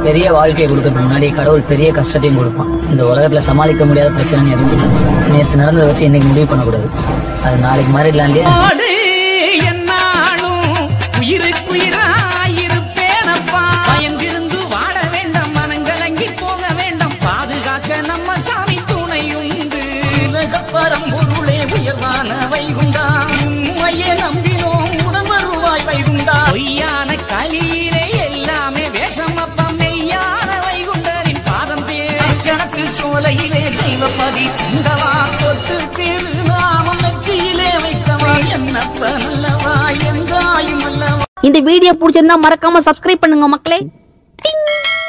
பெரிய வாழ்க்கையை கொடுக்கறதுக்கு முன்னாடி கடவுள் பெரிய கஷ்டத்தையும் கொடுப்பான் இந்த உலகத்துல சமாளிக்க முடியாத பிரச்சனை எதுவும் இல்லை நேற்று நடந்ததை வச்சு இன்னைக்கு முடிவு பண்ணக்கூடாது அது நாளைக்கு மாறிடலாம் இல்லையா ஆடு என்னாலும் உயிருக்குயிராயிருப்பேனப்பா பயந்திருந்து வாட வேண்டாம் மனங்கலங்கி போக வேண்டாம் பாதுகாக்க நம்ம சாமி துணையுண்டு பரம்பொருளே உயர்வான வைகுண்டா உண்மையே நம்பினோம் உடம்பருவாய் வைகுண்டா பொய்யான கலியிலே எல்லாமே வேஷம் அப்பா மெய்யான வைகுண்டரின் பாதம் தேச்சனத்து சோலையிலே தெய்வப்பதி உண்டவா தொட்டு திருநாமம் நெற்றியிலே வைத்தவா என்னப்ப நல்லவா எங்காயும் அல்லவா இந்த வீடியோ பிடிச்சிருந்தா மறக்காம சப்ஸ்கிரைப் பண்ணுங்க மக்களே டிங்